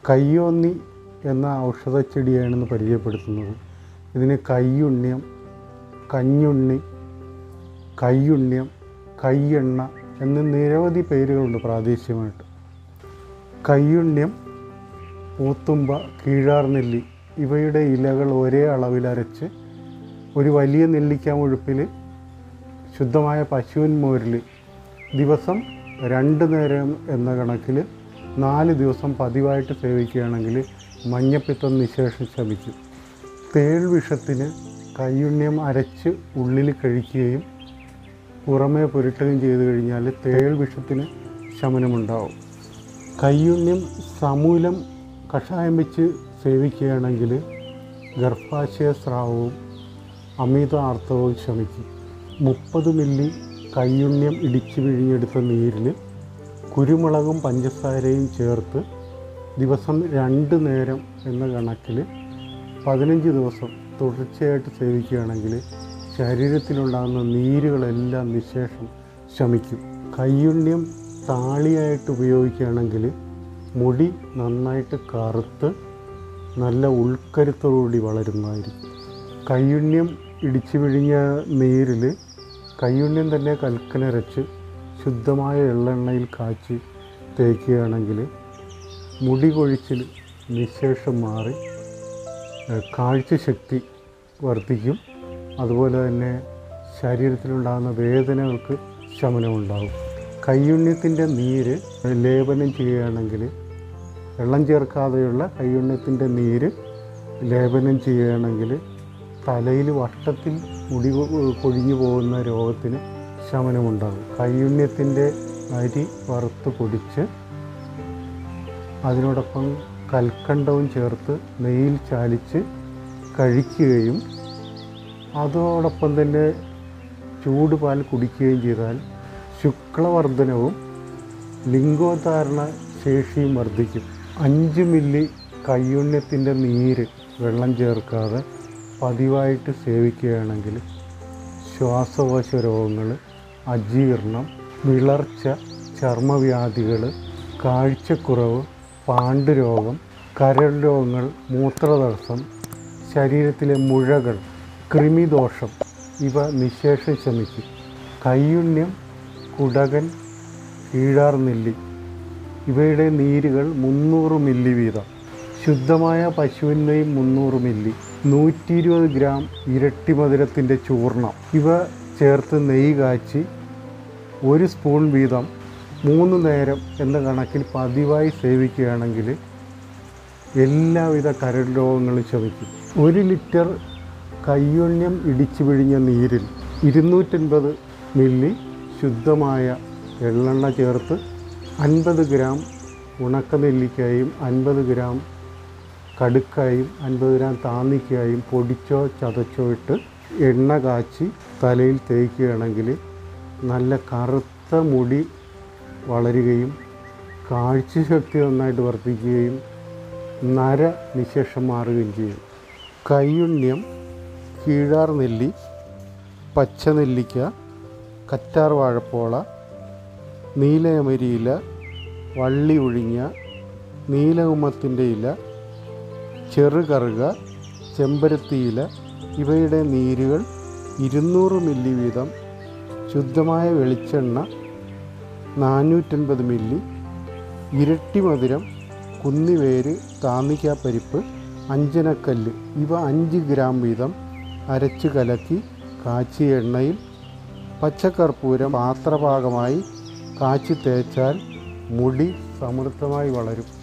കയ്യോന്നി എന്ന ഔഷധച്ചെടിയാണെന്ന് പരിചയപ്പെടുത്തുന്നത് ഇതിന് കയ്യുണ്യം കഞ്ഞുണ്ണി കയ്യുണ്യം കയ്യെണ്ണ എന്ന് നിരവധി പേരുകളുണ്ട് പ്രാദേശികമായിട്ട് കയ്യുണ്യം പൂത്തുമ്പ കീഴാർനെല്ലി ഇവയുടെ ഇലകൾ ഒരേ അളവിൽ അരച്ച് ഒരു വലിയ നെല്ലിക്ക മുഴുപ്പിൽ ശുദ്ധമായ പശുവിൻ മോരിൽ ദിവസം രണ്ട് നേരം എന്ന കണക്കിൽ നാല് ദിവസം പതിവായിട്ട് സേവിക്കുകയാണെങ്കിൽ മഞ്ഞപ്പിത്തം നിശേഷം ശമിക്കും തേൾ വിഷത്തിന് കയ്യുണ്യം അരച്ച് ഉള്ളിൽ കഴിക്കുകയും പുറമേ പുരട്ടുകയും ചെയ്തു കഴിഞ്ഞാൽ തേൾ വിഷത്തിന് ശമനമുണ്ടാവും കയ്യുണ്യം സമൂലം കഷായം വെച്ച് സേവിക്കുകയാണെങ്കിൽ ഗർഭാശയ സ്രാവവും അമിത ആർത്തവവും ശമിക്കും മുപ്പത് മില്ലി കയ്യുണ്യം ഇടിച്ചു പിഴിഞ്ഞെടുത്ത നീരിൽ കുരുമുളകും പഞ്ചസാരയും ചേർത്ത് ദിവസം രണ്ട് നേരം എന്ന കണക്കിൽ പതിനഞ്ച് ദിവസം തുടർച്ചയായിട്ട് സേവിക്കുകയാണെങ്കിൽ ശരീരത്തിലുണ്ടാകുന്ന നീരുകളെല്ലാം നിശേഷം ശമിക്കും കയ്യുണ്യം താളിയായിട്ട് ഉപയോഗിക്കുകയാണെങ്കിൽ മുടി നന്നായിട്ട് കറുത്ത് നല്ല ഉൾക്കരുത്തോടുകൂടി വളരുന്നതായിരിക്കും കയ്യുണ്യം ഇടിച്ചു പിഴിഞ്ഞ നീരിൽ കയ്യുണ്യം തന്നെ കൽക്കനരച്ച് ശുദ്ധമായ എള്ളെണ്ണയിൽ കാച്ചി തേക്കുകയാണെങ്കിൽ മുടി കൊഴിച്ചിൽ നിശേഷം മാറി ഏഹ് കാഴ്ചശക്തി വർദ്ധിക്കും അതുപോലെ തന്നെ ശരീരത്തിലുണ്ടാകുന്ന വേദനകൾക്ക് ശമനമുണ്ടാകും കയ്യുണ്യത്തിൻ്റെ നീര് ലേപനം ചെയ്യുകയാണെങ്കിൽ വെള്ളം ചേർക്കാതെയുള്ള കയ്യുണ്യത്തിൻ്റെ നീര് ലേപനം ചെയ്യുകയാണെങ്കിൽ തലയിൽ വട്ടത്തിൽ മുടി കൊ- കൊഴിഞ്ഞു പോകുന്ന രോഗത്തിന് ശമനമുണ്ടാകും കയ്യുണ്യത്തിൻ്റെ അരി വറുത്ത് പൊടിച്ച് അതിനോടൊപ്പം കൽക്കണ്ടവും ചേർത്ത് നെയ്യിൽ ചാലിച്ച് കഴിക്കുകയും അതോടൊപ്പം തന്നെ ചൂടുപാൽ കുടിക്കുകയും ചെയ്താൽ ശുക്ലവർദ്ധനവും ലിംഗോദ്ധാരണ ശേഷിയും വർദ്ധിക്കും അഞ്ച് മില്ലി കയ്യുണ്യത്തിൻ്റെ നീര് വെള്ളം ചേർക്കാതെ പതിവായിട്ട് സേവിക്കുകയാണെങ്കിൽ ശ്വാസകോശ രോഗങ്ങൾ അജീർണം വിളർച്ച ചർമ്മവ്യാധികൾ കാഴ്ചക്കുറവ് പാണ്ഡുരോഗം കരൾ രോഗങ്ങൾ മൂത്രതടസ്സം ശരീരത്തിലെ മുഴകൾ കൃമിദോഷം ഇവ നിശേഷം ശമിക്കും കയ്യുണ്യം കുടകൻ കീഴാർനെല്ലി ഇവയുടെ നീരുകൾ മുന്നൂറ് മില്ലി വീതം ശുദ്ധമായ പശുവിൻ നെയ്യ് മുന്നൂറ് മില്ലി നൂറ്റി ഇരുപത് ഗ്രാം ഇരട്ടി മധുരത്തിൻ്റെ ചൂർണം ഇവ ചേർത്ത് നെയ്യ് കാച്ചി ഒരു സ്പൂൺ വീതം മൂന്ന് നേരം എന്ന കണക്കിൽ പതിവായി സേവിക്കുകയാണെങ്കിൽ എല്ലാവിധ കരൾ രോഗങ്ങളും ശമിക്കും ഒരു ലിറ്റർ കയ്യുണ്യം ഇടിച്ചു പിഴിഞ്ഞ നീരിൽ ഇരുന്നൂറ്റൻപത് മില്ലി ശുദ്ധമായ എള്ളെണ്ണ ചേർത്ത് അൻപത് ഗ്രാം ഉണക്കനെല്ലിക്കായും അൻപത് ഗ്രാം കടുക്കായും അൻപത് ഗ്രാം താന്നിക്കായും പൊടിച്ചോ ചതച്ചോ ഇട്ട് എണ്ണ കാച്ചി തലയിൽ തേക്കുകയാണെങ്കിൽ നല്ല കറുത്ത മുടി വളരുകയും കാഴ്ചശക്തി നന്നായിട്ട് വർദ്ധിക്കുകയും നര നിശേഷം മാറുകയും ചെയ്യും കയ്യുണ്യം കീഴാർ നെല്ലി പച്ചനെല്ലിക്ക കറ്റാർ വാഴപ്പോള നീലയമരി ഇല വള്ളി ഒഴിഞ്ഞ നീലകുമത്തിൻ്റെ ഇല ചെറുകറുക ചെമ്പരത്തി ഇല ഇവയുടെ നീരുകൾ ഇരുന്നൂറ് മില്ലി വീതം ശുദ്ധമായ വെളിച്ചെണ്ണ നാനൂറ്റൻപത് മില്ലി ഇരട്ടി മധുരം കുന്നിവേര് താന്നിക്കാപ്പരിപ്പ് അഞ്ചനക്കല്ല് ഇവ അഞ്ച് ഗ്രാം വീതം അരച്ച് കലക്കി കാച്ചിയ എണ്ണയിൽ പച്ചക്കർപ്പൂരം പാത്രഭാഗമായി കാച്ചി തേച്ചാൽ മുടി സമൃദ്ധമായി വളരും